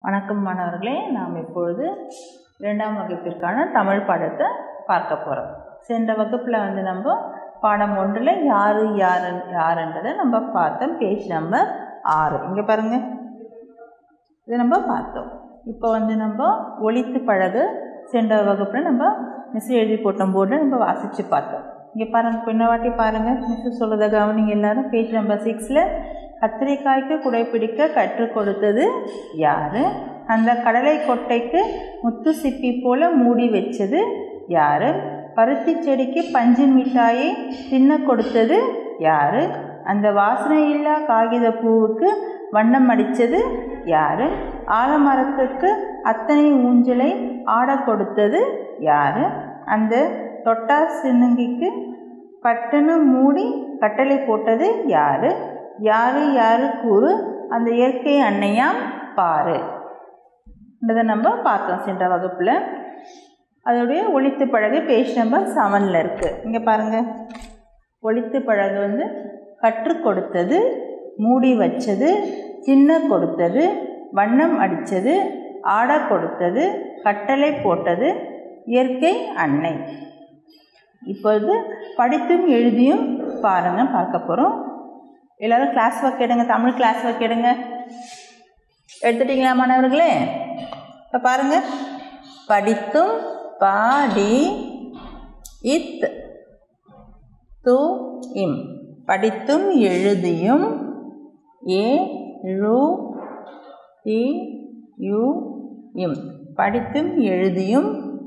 வணக்கம் மாணவர்களே நாம் இப்பொழுது இரண்டாம் வகுப்பிற்கான தமிழ் பாடத்தை பார்க்க போகிறோம் சென்ற வகுப்பில் வந்து நம்ம பாடம் ஒன்றில் யார் யார் யாருன்றதை நம்ம பார்த்தோம் பேஜ் நம்பர் ஆறு இங்கே பாருங்கள் இது நம்ம பார்த்தோம் இப்போ வந்து நம்ம ஒழித்து பழகு சென்ற வகுப்பில் நம்ம மிஸ் எழுதி போட்டோம் போர்டு நம்ம வாசித்து பார்த்தோம் இங்கே பாருங்கள் பின்ன வாட்டி பாருங்கள் மிஸ் சொல்கிறத கவனிங்க எல்லாரும் பேஜ் நம்பர் சிக்ஸில் கத்திரிக்காய்க்கு குடைப்பிடிக்க கற்றுக் கொடுத்தது யார் அந்த கடலை கொட்டைக்கு முத்து சிப்பி போல மூடி வச்சது யார் பருத்தி செடிக்கு பஞ்சு மிட்டாயை தின்ன கொடுத்தது யார் அந்த வாசனையில்லா காகித பூவுக்கு வண்ணம் அடித்தது யார் ஆலமரத்துக்கு அத்தனை ஊஞ்சலை ஆட கொடுத்தது யார் அந்த தொட்டா சின்னங்கிக்கு பட்டுன்னு மூடி கட்டளை போட்டது யார் யாரு யாரு கூறு அந்த இயற்கை அன்னையாம் பாரு இதை நம்ம பார்த்தோம் சென்ற வகுப்பில் அதோடைய ஒழித்து பழகு பேஜ் நம்பர் செவனில் இருக்குது இங்கே பாருங்கள் ஒழித்து பழகு வந்து கற்றுக் கொடுத்தது மூடி வச்சது சின்ன கொடுத்தது வண்ணம் அடித்தது ஆட கொடுத்தது கட்டளை போட்டது இயற்கை அன்னை இப்பொழுது படித்தும் எழுதியும் பாருங்கள் பார்க்க போகிறோம் எல்லோரும் கிளாஸ் ஒர்க் எடுங்க தமிழ் கிளாஸ் ஒர்க் எடுங்க எடுத்துட்டீங்களா மாணவர்களே இப்போ பாருங்கள் படித்தும் பாடி இத் து இம் படித்தும் எழுதியும் ஏ ழு தி யு இம் படித்தும் எழுதியும்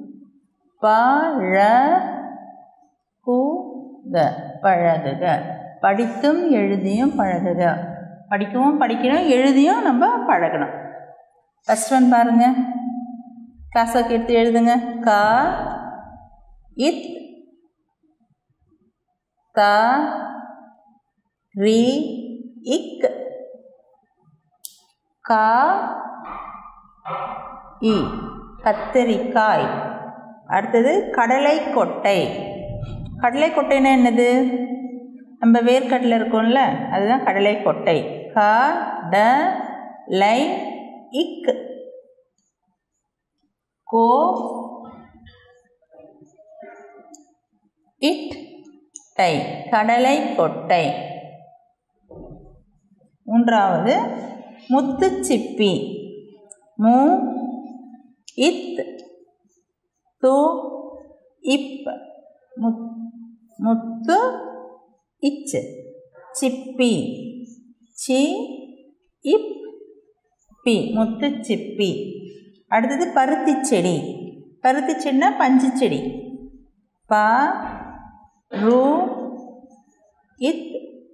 பழ கு க பழகுக படித்தும் எழுதியும் பழகுக படிக்கவும் படிக்கணும் எழுதியும் நம்ம பழகணும் ஃபஸ்ட் ஒன் பாருங்கள் கிளாஸ் ஒர்க் எடுத்து எழுதுங்க க இத் த ரி இக் க இ கத்தரிக்காய் அடுத்தது கடலை கொட்டை கடலை கொட்டைன்னா என்னது நம்ம வேர்க்கடலை இருக்கும்ல அதுதான் கடலை கொட்டை க ட லை இக் கோ இட் டை கடலை கொட்டை மூன்றாவது முத்துச்சிப்பி மு இத் து இப் முத்து இச் சிப்பி சி இப் பி முத்து சிப்பி அடுத்தது பருத்தி செடி பருத்தி செடினா பஞ்சு செடி ப ரு இத்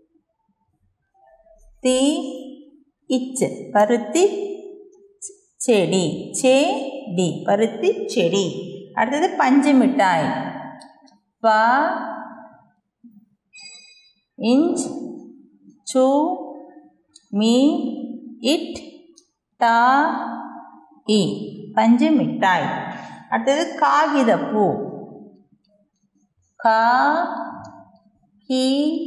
தி இச் பருத்தி செடி செடி பருத்தி செடி அடுத்தது பஞ்சு மிட்டாய் ப இன்ச் சு மீ இட் டா இ பஞ்சு மிட்டாய் அடுத்தது காகிதப்பூ கா கி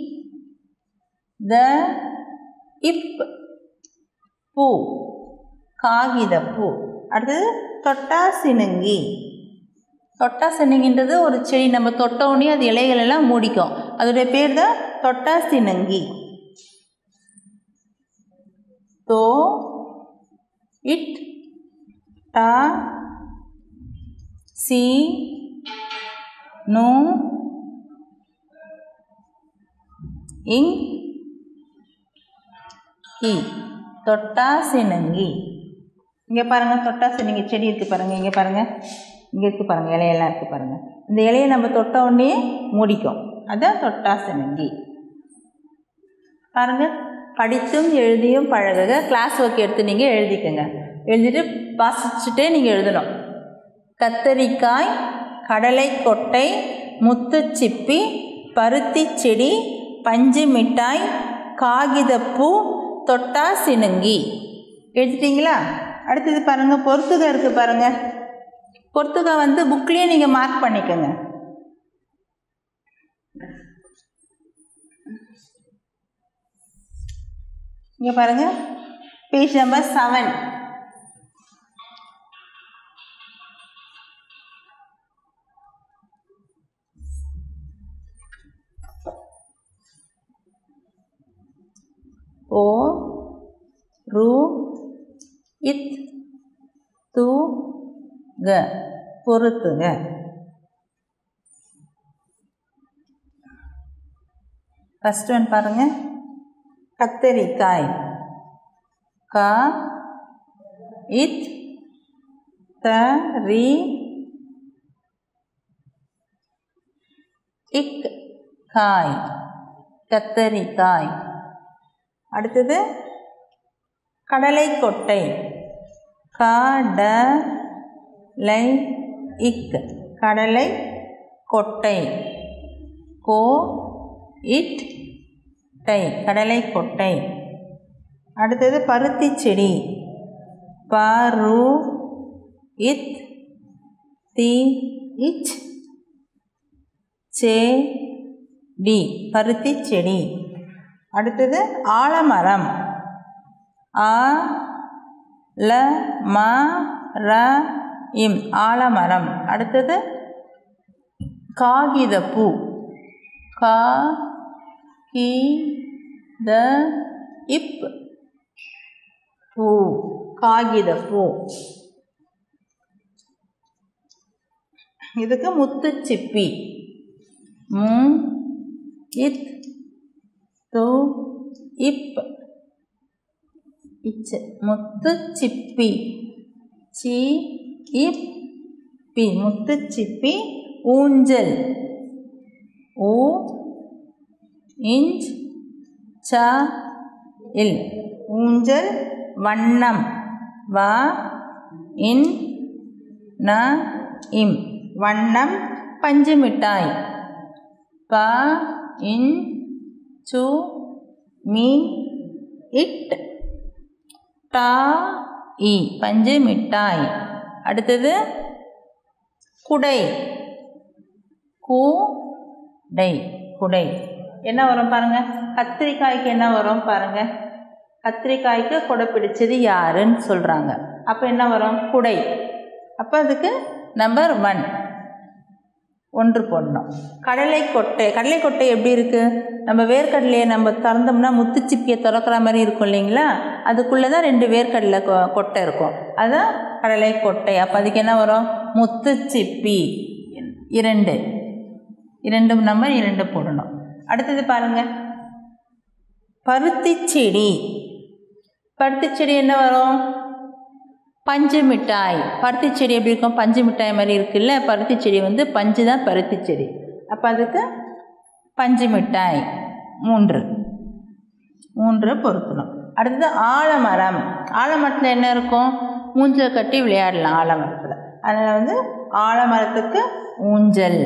த இப் பூ காகிதப்பூ அடுத்தது தொட்டா சினுங்கி தொட்டா சினுங்கின்றது ஒரு செடி நம்ம தொட்டவுடனே அது இலைகள் எல்லாம் மூடிக்கும் அதோடைய பேர் தான் தொட்டா சினுங்கி தோ இட் டா சி நு இங் கி தொட்டா சினுங்கி இங்கே பாருங்கள் தொட்டா சினுங்கி செடி இருக்குது பாருங்கள் இங்கே பாருங்கள் இங்கே இருக்குது பாருங்கள் இலையெல்லாம் இருக்குது பாருங்கள் இந்த இலையை நம்ம தொட்ட உடனே மூடிக்கும் அதுதான் தொட்டா சினுங்கி பாருங்கள் படித்தும் எழுதியும் பழகுக கிளாஸ் ஒர்க் எடுத்து நீங்கள் எழுதிக்கங்க எழுதிட்டு வாசிச்சுட்டே நீங்கள் எழுதணும் கத்தரிக்காய் கடலை கொட்டை முத்துச்சிப்பி பருத்தி செடி பஞ்சு மிட்டாய் காகிதப்பூ தொட்டா சினுங்கி எழுதிட்டீங்களா அடுத்தது பாருங்கள் பொறுத்துக இருக்குது பாருங்கள் பொறுத்துக வந்து புக்லேயே நீங்கள் மார்க் பண்ணிக்கோங்க இங்கே பாருங்கள் பேஜ் நம்பர் செவன் ஓ ரு இத் து க பொறுத்துக ஃபஸ்ட் ஒன் பாருங்க கத்தரிக்காய் க இத் த ரி இக் காய் கத்தரிக்காய் அடுத்தது கடலை கொட்டை கட லை இக் கடலை கொட்டை கோ இட் டை கடலை கொட்டை அடுத்தது பருத்தி செடி பரு இத் தி இச் சே டி பருத்தி செடி அடுத்தது ஆலமரம் ஆ ல ம ர இம் ஆலமரம் அடுத்தது காகிதப்பூ கா கி த இப் பூ காகிதப்பூ இதுக்கு முத்துச்சிப்பி மு இத் து இப் இச் முத்துச்சிப்பி சி இப் பி முத்துச்சிப்பி ஊஞ்சல் ஊ இஞ்ச் ச இல் ஊஞ்சல் வண்ணம் வ இன் ந இம் வண்ணம் பஞ்சு மிட்டாய் ப இன் சு மீ இட் டா இ பஞ்சு மிட்டாய் அடுத்தது குடை கு டை குடை என்ன வரும் பாருங்க கத்திரிக்காய்க்கு என்ன வரும் பாருங்க கத்திரிக்காய்க்கு குடை பிடிச்சது யாருன்னு சொல்கிறாங்க அப்போ என்ன வரும் குடை அப்போ அதுக்கு நம்பர் ஒன் ஒன்று போடணும் கடலை கொட்டை கடலை கொட்டை எப்படி இருக்குது நம்ம வேர்க்கடலையை நம்ம திறந்தோம்னா முத்துச்சிப்பியை திறக்கிற மாதிரி இருக்கும் இல்லைங்களா அதுக்குள்ளே தான் ரெண்டு வேர்க்கடலை கொ கொட்டை இருக்கும் அதுதான் கடலை கொட்டை அப்போ அதுக்கு என்ன வரும் முத்துச்சிப்பி இரண்டு இரண்டு நம்பர் இரண்டு போடணும் அடுத்தது பாருங்கள் பருத்தி செடி பருத்தி செடி என்ன வரும் பஞ்சு மிட்டாய் பருத்தி செடி எப்படி இருக்கும் பஞ்சு மிட்டாய் மாதிரி இருக்குல்ல பருத்தி செடி வந்து பஞ்சு தான் பருத்தி செடி அப்போ அதுக்கு பஞ்சு மிட்டாய் மூன்று மூன்று பொருத்தணும் அடுத்தது ஆலமரம் ஆலமரத்தில் என்ன இருக்கும் ஊஞ்சல் கட்டி விளையாடலாம் ஆலமரத்தில் அதனால் வந்து ஆலமரத்துக்கு ஊஞ்சல்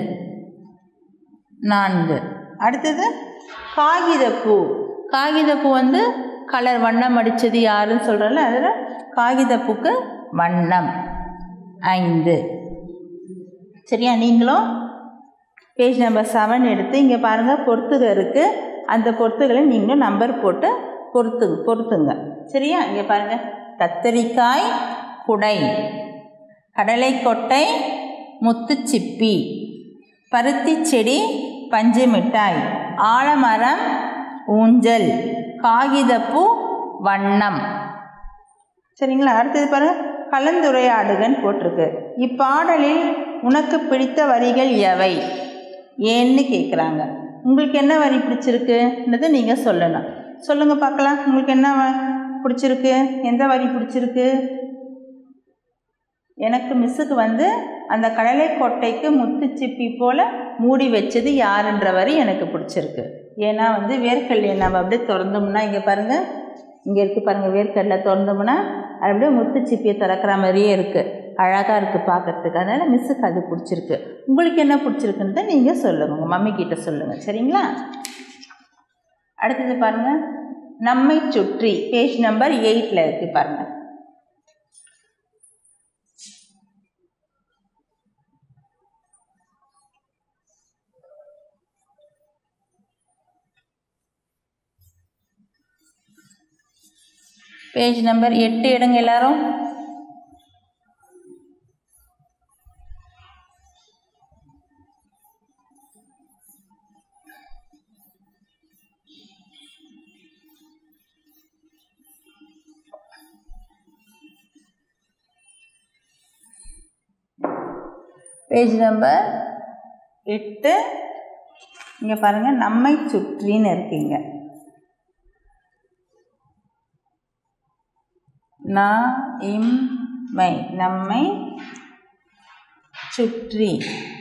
நான்கு அடுத்தது காகிதப்பூ காகிதப்பூ வந்து கலர் வண்ணம் அடித்தது யாருன்னு சொல்கிறல அதில் காகிதப்பூக்கு வண்ணம் ஐந்து சரியா நீங்களும் பேஜ் நம்பர் செவன் எடுத்து இங்கே பாருங்கள் பொறுத்துக இருக்குது அந்த பொறுத்துகளை நீங்களும் நம்பர் போட்டு பொறுத்து பொறுத்துங்க சரியா இங்கே பாருங்கள் கத்தரிக்காய் குடை கடலை கொட்டை முத்துச்சிப்பி பருத்தி செடி பஞ்சு மிட்டாய் ஆலமரம் ஊஞ்சல் காகிதப்பூ வண்ணம் சரிங்களா அடுத்தது பாருங்க கலந்துரையாடுகன்னு போட்டிருக்கு இப்பாடலில் உனக்கு பிடித்த வரிகள் எவை ஏன்னு கேட்குறாங்க உங்களுக்கு என்ன வரி பிடிச்சிருக்குன்றது நீங்கள் சொல்லணும் சொல்லுங்கள் பார்க்கலாம் உங்களுக்கு என்ன வ- பிடிச்சிருக்கு எந்த வரி பிடிச்சிருக்கு எனக்கு மிஸ்ஸுக்கு வந்து அந்த கடலை கொட்டைக்கு முத்துச்சிப்பி போல் மூடி வச்சது யாருன்ற வரி எனக்கு பிடிச்சிருக்கு ஏன்னா வந்து வேர்க்கடலையை நம்ம அப்படியே திறந்தோம்னா இங்கே பாருங்கள் இங்கே இருக்குது பாருங்கள் வேர்க்கடலை திறந்தோம்னா அது அப்படியே முத்துச்சிப்பியை திறக்கிற மாதிரியே இருக்குது அழகாக இருக்குது பார்க்கறதுக்கு அதனால் மிஸ்ஸுக்கு அது பிடிச்சிருக்கு உங்களுக்கு என்ன பிடிச்சிருக்குன்றத நீங்கள் சொல்லுங்கள் உங்கள் மம்மி கிட்ட சொல்லுங்கள் சரிங்களா அடுத்தது பாருங்கள் நம்மை சுற்றி பேஜ் நம்பர் எயிட்டில் இருக்குது பாருங்கள் பேஜ் நம்பர் எட்டு எடுங்க எல்லாரும் பேஜ் நம்பர் எட்டு இங்கே பாருங்கள் நம்மை சுற்றின்னு இருக்கீங்க நா இம் மை நம்மை சுற்றி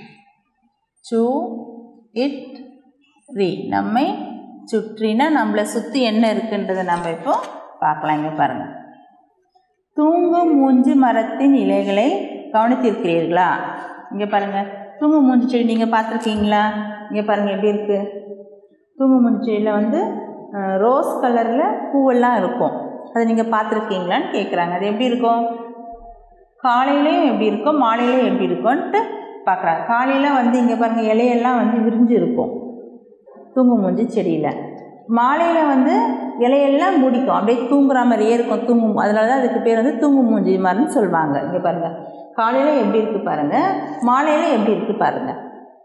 சு இட் ரி நம்மை சுற்றினா நம்மளை சுற்றி என்ன இருக்குன்றதை நம்ம இப்போ பார்க்கலாம் இங்கே பாருங்கள் தூங்கும் மூஞ்சு மரத்தின் இலைகளை கவனித்திருக்கிறீர்களா இங்கே பாருங்கள் தூங்கும் மூஞ்சி செடி நீங்கள் பார்த்துருக்கீங்களா இங்கே பாருங்கள் எப்படி இருக்குது தூங்கும் மூஞ்சி செடியில் வந்து அஹ், ரோஸ் கலரில் பூவெல்லாம் இருக்கும் அதை நீங்கள் பார்த்துருக்கீங்களான்னு கேட்குறாங்க அது எப்படி இருக்கும் காலையிலையும் எப்படி இருக்கும் மாலையிலையும் எப்படி இருக்கும்ன்ட்டு பார்க்குறாங்க காலையில் வந்து இங்கே பாருங்கள் இலையெல்லாம் வந்து விரிஞ்சு இருக்கும் தூங்கும் மூஞ்சி செடியில் மாலையில் வந்து இலையெல்லாம் முடிக்கும் அப்படியே தூங்குற மாதிரியே இருக்கும் தூங்கும் அதனால தான் அதுக்கு பேர் வந்து தூங்கும் மூஞ்சி மரம்னு சொல்லுவாங்க இங்கே பாருங்கள் காலையில் எப்படி இருக்குது பாருங்கள் மாலையில் எப்படி இருக்குது பாருங்கள்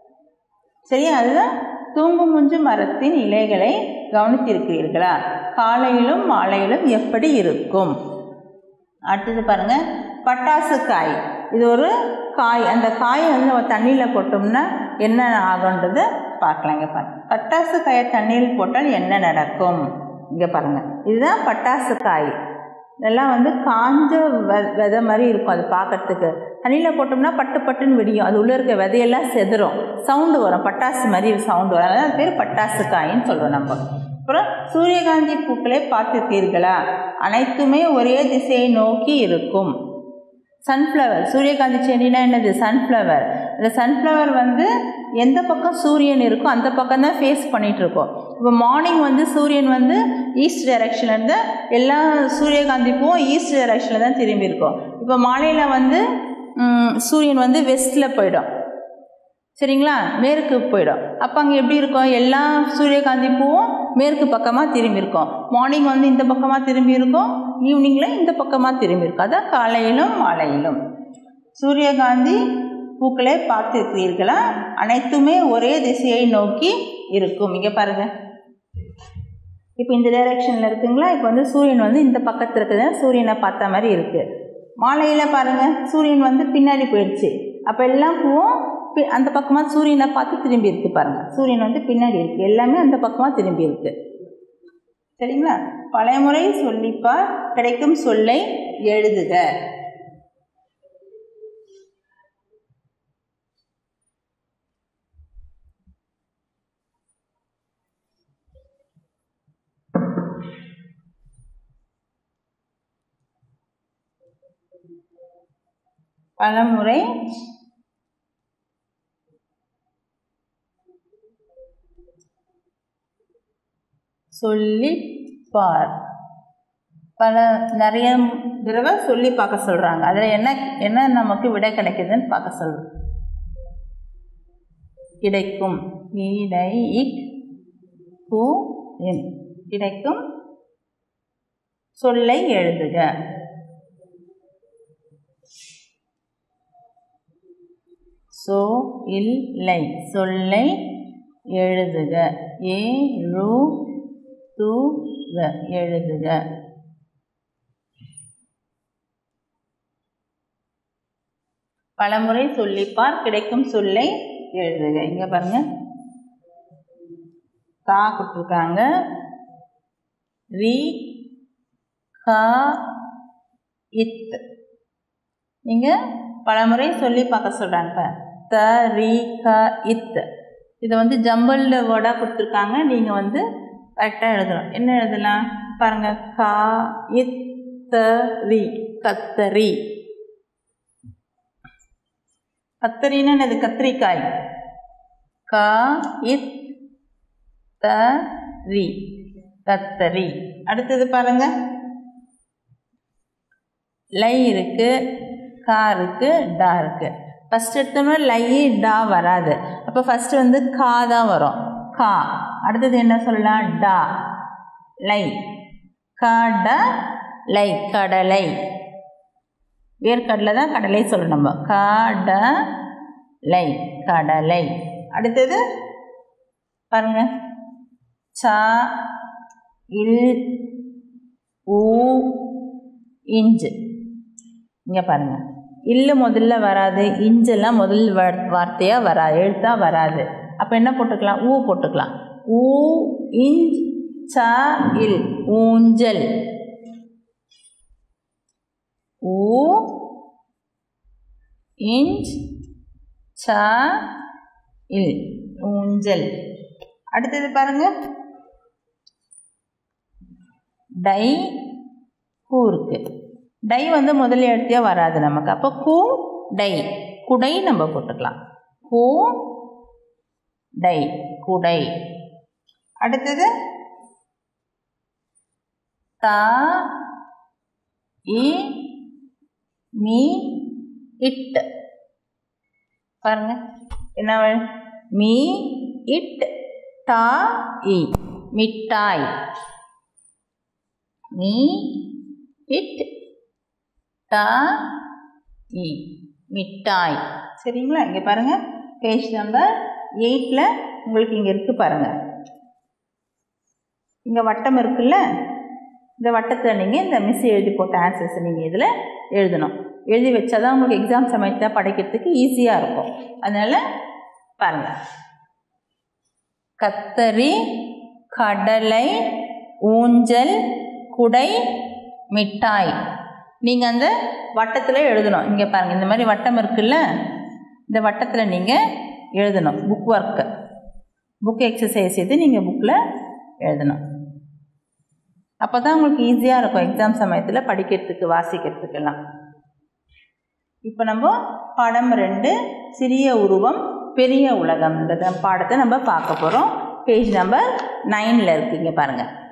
சரியா அதுதான் தூங்கும் மூஞ்சு மரத்தின் இலைகளை கவனித்திருக்கிறீர்களா காலையிலும் மாலையிலும் எப்படி இருக்கும் அடுத்தது பாருங்கள் பட்டாசு காய் இது ஒரு காய் அந்த காயை வந்து நம்ம தண்ணியில் போட்டோம்னா என்ன ஆகுன்றது பார்க்கலாம் இங்கே பாருங்க பட்டாசு காயை தண்ணியில் போட்டால் என்ன நடக்கும் இங்கே பாருங்கள் இதுதான் பட்டாசு காய் இதெல்லாம் வந்து காஞ்ச வெ விதை மாதிரி இருக்கும் அது பார்க்கறதுக்கு தண்ணியில் போட்டோம்னா பட்டு பட்டுன்னு வெடியும் அது உள்ளே இருக்க விதையெல்லாம் செதறும் சவுண்டு வரும் பட்டாசு மாதிரி சவுண்டு வரும் அதனால அது பேர் பட்டாசு காயின்னு சொல்கிறோம் நம்ம அப்புறம் சூரியகாந்தி பூக்களை பார்த்துருக்கீர்களா அனைத்துமே ஒரே திசையை நோக்கி இருக்கும் சன்ஃப்ளவர் சூரியகாந்தி செடினா என்னது சன்ஃப்ளவர் இந்த சன்ஃப்ளவர் வந்து எந்த பக்கம் சூரியன் இருக்கோ அந்த பக்கம் தான் ஃபேஸ் பண்ணிகிட்டு இருக்கோம் இப்போ மார்னிங் வந்து சூரியன் வந்து ஈஸ்ட் டைரக்ஷனில் இருந்து எல்லா சூரியகாந்தி பூவும் ஈஸ்ட் டைரக்ஷனில் தான் திரும்பி இருக்கும் இப்போ மாலையில் வந்து ம், சூரியன் வந்து வெஸ்ட்டில் போயிடும் சரிங்களா மேற்கு போயிடும் அப்போ அங்கே எப்படி இருக்கும் எல்லா சூரியகாந்தி பூவும் மேற்கு பக்கமாக திரும்பி இருக்கும் மார்னிங் வந்து இந்த பக்கமாக திரும்பி இருக்கும் ஈவினிங்கில் இந்த பக்கமாக திரும்பி இருக்கும் அதான் காலையிலும் மாலையிலும் சூரியகாந்தி பூக்களை பார்த்துருக்கிறீர்களா அனைத்துமே ஒரே திசையை நோக்கி இருக்கும் இங்கே பாருங்கள் இப்போ இந்த டைரெக்ஷனில் இருக்குங்களா இப்போ வந்து சூரியன் வந்து இந்த பக்கத்தில் இருக்குது சூரியனை பார்த்த மாதிரி இருக்குது மாலையில் பாருங்கள் சூரியன் வந்து பின்னாடி போயிடுச்சு அப்போ எல்லாம் பூவும் பி- அந்த பக்கமாக சூரியனை பார்த்து திரும்பி இருக்கு பாருங்கள் சூரியன் வந்து பின்னாடி இருக்குது எல்லாமே அந்த பக்கமாக திரும்பி இருக்கு சரிங்களா பலமுறை சொல்லிப்பார் கிடைக்கும் சொல்லை எழுதுக பலமுறை சொல்லி பார் பல நிறைய தடவை சொல்லி பார்க்க சொல்கிறாங்க அதில் என்ன என்ன நமக்கு விடை கிடைக்குதுன்னு பார்க்க சொல் கிடைக்கும் இடை கு என் கிடைக்கும் சொல்லை எழுதுக சோ இல்லை சொல்லை எழுதுக ஏ ரு து க எழுதுக பலமுறை சொல்லிப்பார் கிடைக்கும் சொல்லை எழுதுக இங்க பாருங்க கா கொடுத்துருக்காங்க ரி கா இத் நீங்கள் பலமுறை சொல்லி பார்க்க சொல்கிறாங்க த ரி க இத் இதை வந்து ஜம்பிள்டு வேர்டாக கொடுத்துருக்காங்க நீங்கள் வந்து கரெக்டாக எழுதணும் என்ன எழுதலாம் பாருங்கள் கா இத் த ரி கத்தரி கத்தரின்னா என்னது கத்திரிக்காய் கா இத் த ரி கத்தரி அடுத்தது பாருங்க லை இருக்கு கா இருக்கு டா இருக்கு ஃபஸ்ட் எடுத்தோம்னா லை டா வராது அப்போ ஃபஸ்ட்டு வந்து கா தான் வரும் கா அடுத்தது என்ன சொல்லலாம் டா லை கட லை கடலை வேர்க்கடலை தான் கடலை சொல்லணும் நம்ம கடலை கடலை அடுத்தது பாருங்க சா இல் ஊ இஞ்சு இங்கே பாருங்க இல்லை முதல்ல வராது இஞ்செல்லாம் முதல் வார்த்தையாக வராது எழுத்தாக வராது அப்போ என்ன போட்டுக்கலாம் ஊ போட்டுக்கலாம் ஊ இஞ்ச் ச இல் ஊஞ்சல் ஊ இஞ்ச் ச இல் ஊஞ்சல் அடுத்தது பாருங்க டை கூ இருக்கு டை வந்து முதல் எழுத்தியாக வராது நமக்கு அப்போ கூ டை குடை நம்ம போட்டுக்கலாம் கூ டை குடை அடுத்தது த இ மீ இட் பாருங்க என்ன வ- மீ இட் டா இ மிட்டாய் மீ இட் டா இ மிட்டாய் சரிங்களா இங்கே பாருங்கள் பேஜ் நம்பர் எயிட்டில் உங்களுக்கு இங்கே இருக்குது பாருங்கள் இங்கே வட்டம் இருக்குல்ல இந்த வட்டத்தில் நீங்கள் இந்த மிஸ் எழுதி போட்ட ஆன்சர்ஸை நீங்கள் இதில் எழுதணும் எழுதி வச்சா தான் உங்களுக்கு எக்ஸாம் சமயத்தில் படிக்கிறதுக்கு ஈஸியாக இருக்கும் அதனால் பாருங்கள் கத்தரி கடலை ஊஞ்சல் குடை மிட்டாய் நீங்கள் அந்த வட்டத்தில் எழுதணும் இங்கே பாருங்கள் இந்த மாதிரி வட்டம் இருக்குல்ல இந்த வட்டத்தில் நீங்கள் எழுதணும் புக் ஒர்க்கு புக் எக்ஸசைஸ் இது நீங்கள் புக்கில் எழுதணும் அப்போ தான் உங்களுக்கு ஈஸியாக இருக்கும் எக்ஸாம் சமயத்தில் படிக்கிறதுக்கு வாசிக்கிறதுக்கெல்லாம் இப்போ நம்ம பாடம் ரெண்டு சிறிய உருவம் பெரிய உலகம் இந்த பாடத்தை நம்ம பார்க்க போகிறோம் பேஜ் நம்பர் நைனில் இருக்குங்க பாருங்கள்